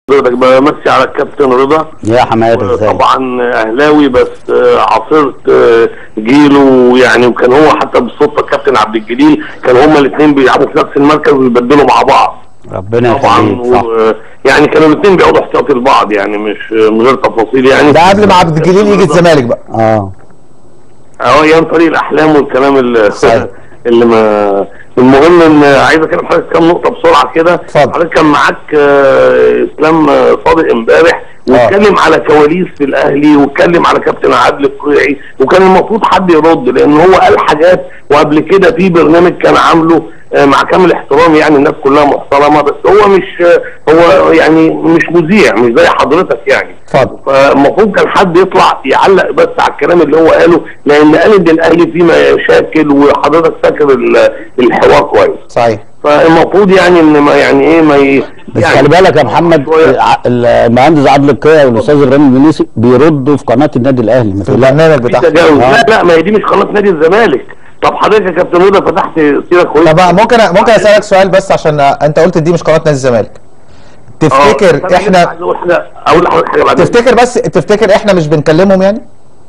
حضرتك بمسي على الكابتن رضا يا حماده ازاي طبعا اهلاوي بس آه، عاصرت آه، جيله يعني وكان هو حتى بالصدفه الكابتن عبد الجليل كان هما الاثنين بيلعبوا في نفس المركز ويبدلوا مع بعض ربنا طبعا يخليك صح و... يعني كانوا الاثنين بيقعدوا احتياطي لبعض يعني مش من غير تفاصيل يعني ده قبل ما عبد الجليل يجي الزمالك بقى اه اه ايام طريق الاحلام والكلام اللي صحيح. اللي ما المهم ان عايز اكلم حضرتك كام نقطه بسرعه كده اتفضل. حضرتك كان معاك آه، اسلام آه، صادق امبارح واتكلم على كواليس في الاهلي واتكلم على كابتن عادل القيعي وكان المفروض حد يرد لان هو قال حاجات وقبل كده في برنامج كان عامله آه، مع كامل احترامي يعني الناس كلها محترمه بس هو مش آه، هو يعني مش مذيع مش زي حضرتك يعني اتفضل فالمفروض كان حد يطلع يعلق بس على الكلام اللي هو قاله لان قال ان الاهلي فيه مشاكل وحضرتك فاكر ال- الحوار كويس صحيح فالمفروض يعني ان ما يعني ايه ما ي... بس يعني خلي بالك يا محمد شوية. ع- المهندس عادل القيعي والاستاذ ابراهيم المنيسي بيردوا في قناه النادي الاهلي ما في تقلقش البرنامج في بتاعهم تجاوز آه. لا لا ما هي دي مش قناه نادي الزمالك طب حضرتك يا كابتن رضا فتحت سيره كويسه طب ممكن ممكن اسالك سؤال بس عشان انت قلت دي مش قناه نادي الزمالك آه، تفتكر أنا احنا عايز اقول حاجه اقول لحضرتك حاجه بعدين تفتكر بس تفتكر احنا مش بنكلمهم يعني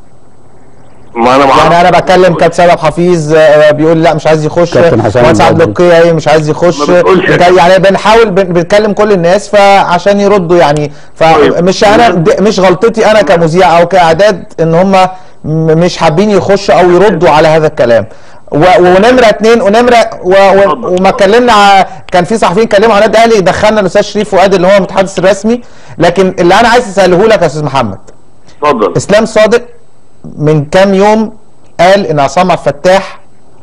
ما انا معرفش. يعني انا بتكلم كابتن سيد حفيظ آه، بيقول لا مش عايز يخش كابتن حسام مهندس عبد البدري. القيعي مش عايز يخش ما بتقولش بت- يعني بنحاول بن- بنكلم كل الناس فعشان يردوا يعني طيب. فمش انا د- مش غلطتي انا كمذيع او كاعداد ان هم م- مش حابين يخشوا او يردوا على هذا الكلام و- ونمره اثنين ونمره و- و- اتفضل. وما اتكلمنا ع- كان في صحفيين اتكلموا عن النادي الاهلي دخلنا الاستاذ شريف فؤاد اللي هو المتحدث الرسمي لكن اللي انا عايز اساله لك يا استاذ محمد اتفضل اسلام صادق من كام يوم قال ان عصام عبد الفتاح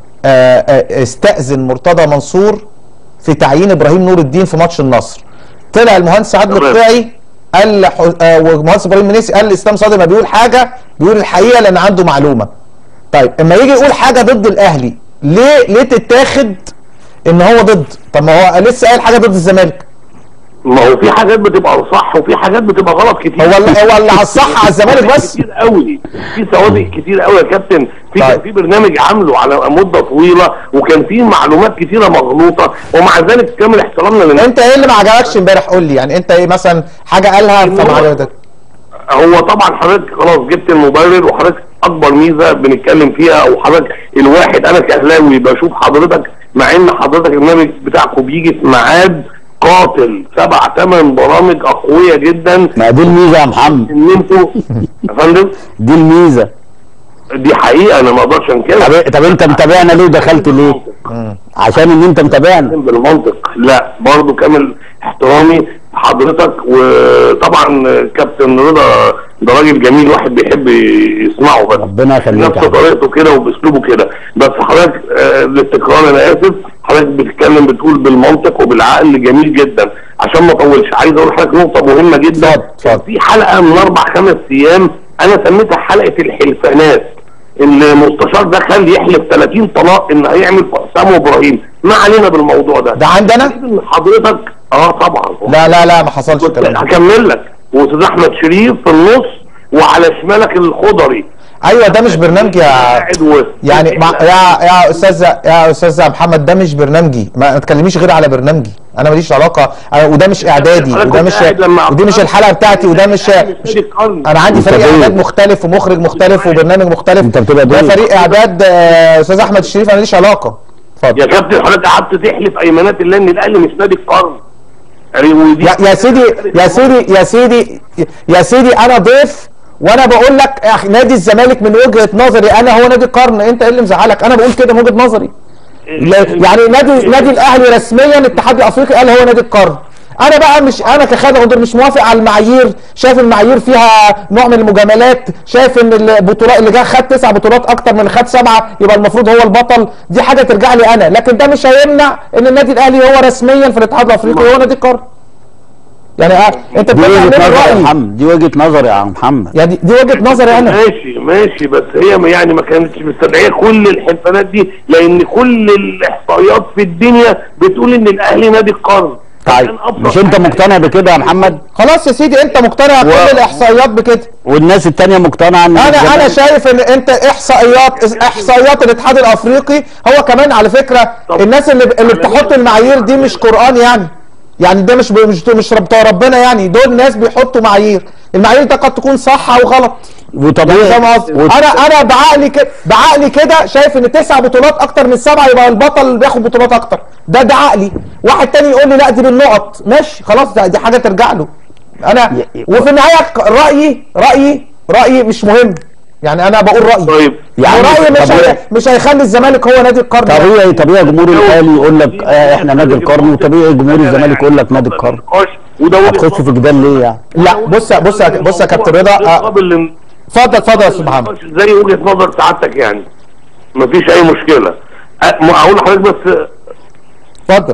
آه، آه، استأذن مرتضى منصور في تعيين ابراهيم نور الدين في ماتش النصر طلع المهندس عادل تمام. القيعي قال لح- آه، والمهندس ابراهيم منيسي قال اسلام صادق ما بيقول حاجه بيقول الحقيقه لان عنده معلومه طيب اما يجي يقول حاجه ضد الاهلي ليه ليه تتاخد ان هو ضد طب ما هو لسه قال حاجه ضد الزمالك ما هو في حاجات بتبقى صح وفي حاجات بتبقى غلط كتير هو اللي هو اللي على الصح على الزمالك بس كتير قوي في سوابق كتير قوي يا كابتن في كان طيب. في برنامج عامله على مده طويله وكان في معلومات كتيره مغلوطه ومع ذلك كامل احترامنا للناس انت ايه اللي ما عجبكش امبارح قول لي يعني انت ايه مثلا حاجه قالها فما عجبتك هو طبعا حضرتك خلاص جبت المبرر وحضرتك اكبر ميزه بنتكلم فيها وحضرتك الواحد انا كاهلاوي بشوف حضرتك مع ان حضرتك البرنامج بتاعكم بيجي في ميعاد قاتل سبع ثمان برامج اقوياء جدا ما دي الميزه يا محمد ان انتوا يا فندم دي الميزه دي حقيقه انا ما اقدرش طب, انكرها طب انت متابعنا ليه دخلت ليه عشان ان انت متابعنا بالمنطق لا برضو كامل احترامي حضرتك وطبعا كابتن رضا ده راجل جميل واحد بيحب يسمعه بس ربنا يخليك يا نفس حبيبي. طريقته كده وباسلوبه كده بس حضرتك آه، للتكرار انا اسف حضرتك بتتكلم بتقول بالمنطق وبالعقل جميل جدا عشان ما اطولش عايز اقول لحضرتك نقطه مهمه جدا اتفضل، اتفضل. في حلقه من اربع خمس ايام انا سميتها حلقه الحلفانات المستشار ده خل يحلف 30 طلاق ان هيعمل في حسام وابراهيم ما علينا بالموضوع ده ده عندنا إذن حضرتك اه طبعا لا لا لا ما حصلش الكلام ده هكمل لك واستاذ احمد شريف في النص وعلى شمالك الخضري ايوه ده مش برنامج يا قاعد و... يعني مع يا يا استاذ يا استاذ محمد ده مش برنامجي ما تكلميش غير على برنامجي انا ماليش علاقه أنا وده مش اعدادي حضرتك وده كنت مش قاعد لما ودي مش الحلقه بتاعتي وده مش مش انا عندي فريق أنت اعداد ضيف. مختلف ومخرج مختلف وبرنامج مختلف أنت بتبقى ده ضيف. فريق اعداد آه، استاذ احمد الشريف انا ماليش علاقه اتفضل يا كابتن حضرتك قعدت تحلف ايمانات الله ان الاهلي مش نادي القرن يعني ودي يا يا سيدي يا سيدي يا سيدي يا سيدي انا ضيف وانا بقول لك يا أخي نادي الزمالك من وجهه نظري انا هو نادي القرن انت ايه اللي مزعلك انا بقول كده من وجهه نظري لا- يعني نادي نادي الاهلي رسميا الاتحاد الافريقي قال هو نادي القرن انا بقى مش انا كخالد غندور مش موافق على المعايير شايف المعايير فيها نوع من المجاملات شايف ان البطولات اللي جه خد تسع بطولات اكتر من اللي خد سبعه يبقى المفروض هو البطل دي حاجه ترجع لي انا لكن ده مش هيمنع ان النادي الاهلي هو رسميا في الاتحاد الافريقي هو نادي القرن يعني آه انت دي بتتكلم وجهه من نظر يا رأيي. محمد دي وجهه نظر يا محمد يعني دي, دي وجهه نظري انا ماشي ماشي بس هي ما- يعني ما كانتش مستدعيه كل الحلفانات دي لان كل الاحصائيات في الدنيا بتقول ان الاهلي نادي القرن طيب كان أبسط مش انت حاجة. مقتنع بكده يا محمد خلاص يا سيدي انت مقتنع كل الاحصائيات بكده والناس التانية مقتنعه ان انا انا الزمالك- شايف ان انت احصائيات احصائيات الاتحاد الافريقي هو كمان على فكره طب الناس اللي اللي معلش. بتحط المعايير دي مش قران يعني يعني ده مش مش مش بتوع ربنا يعني دول ناس بيحطوا معايير المعايير ده قد تكون صح او غلط وطبيعي فاهم قصدي؟ وت- انا انا بعقلي كده بعقلي كده شايف ان تسع بطولات اكتر من سبعه يبقى البطل اللي بياخد بطولات اكتر ده ده عقلي واحد تاني يقول لي لا دي بالنقط ماشي خلاص ده دي حاجه ترجع له انا ي- وفي النهايه رايي رايي رايي مش مهم يعني انا بقول رايي طيب يعني ورايي مش طبيعي. هي... مش هيخلي الزمالك هو نادي القرن طبيعي طبيعي جمهور الاهلي يقول لك آه احنا نادي القرن وطبيعي جمهور الزمالك يقول لك نادي القرن وده وجهة هتخش في نظر. جدال ليه يعني لا بص بص بص يا كابتن رضا آه، قابل اتفضل اتفضل يا استاذ محمد زي وجهه نظر سعادتك يعني مفيش اي مشكله أ- ما اقول لحضرتك بس اتفضل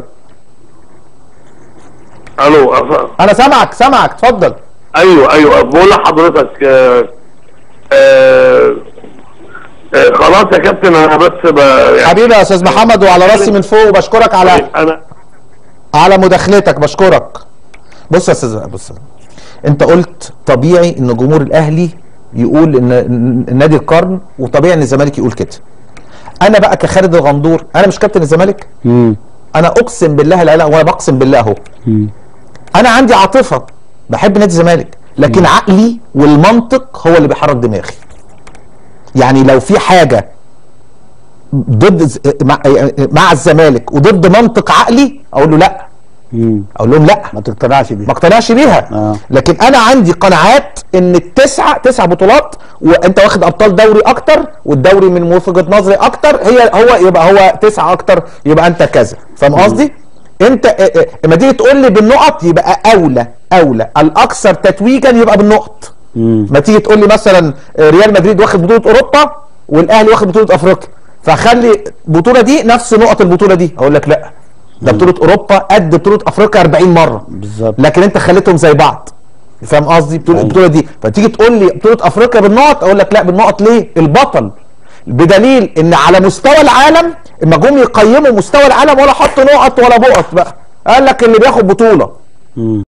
الو أف- انا سامعك سامعك اتفضل ايوه ايوه بقول لحضرتك آه، آه، آه، خلاص يا كابتن انا بس ب... يعني حبيبي يا استاذ محمد وعلى راسي من فوق وبشكرك على انا على مداخلتك بشكرك بص يا استاذ بص انت قلت طبيعي ان جمهور الاهلي يقول ان إن نادي القرن وطبيعي ان الزمالك يقول كده انا بقى كخالد الغندور انا مش كابتن الزمالك مم. انا اقسم بالله لا لا وانا بقسم بالله اهو مم. انا عندي عاطفه بحب نادي الزمالك لكن عقلي والمنطق هو اللي بيحرك دماغي يعني لو في حاجه ضد ز- مع, مع الزمالك وضد منطق عقلي اقول له لا مم. اقول لهم لا ما تقتنعش بيه ما اقتنعش بيها آه. لكن انا عندي قناعات ان التسعه تسع بطولات وانت واخد ابطال دوري اكتر والدوري من وجهه نظري اكتر هي هو يبقى هو تسعه اكتر يبقى انت كذا فاهم قصدي؟ انت اه، اه، لما تيجي تقول لي بالنقط يبقى اولى اولى الاكثر تتويجا يبقى بالنقط مم. ما تيجي تقول لي مثلا اه، ريال مدريد واخد بطوله اوروبا والاهلي واخد بطوله افريقيا فخلي البطوله دي نفس نقط البطوله دي اقول لك لا ده بطوله اوروبا قد بطوله افريقيا 40 مره بالظبط لكن انت خليتهم زي بعض فاهم قصدي بطوله أيوة. البطوله دي فتيجي تقول لي بطوله افريقيا بالنقط اقول لك لا بالنقط ليه البطل بدليل ان على مستوى العالم اما جم يقيموا مستوى العالم ولا حطوا نقط ولا بقط بقى قال لك اللي بياخد بطوله مم.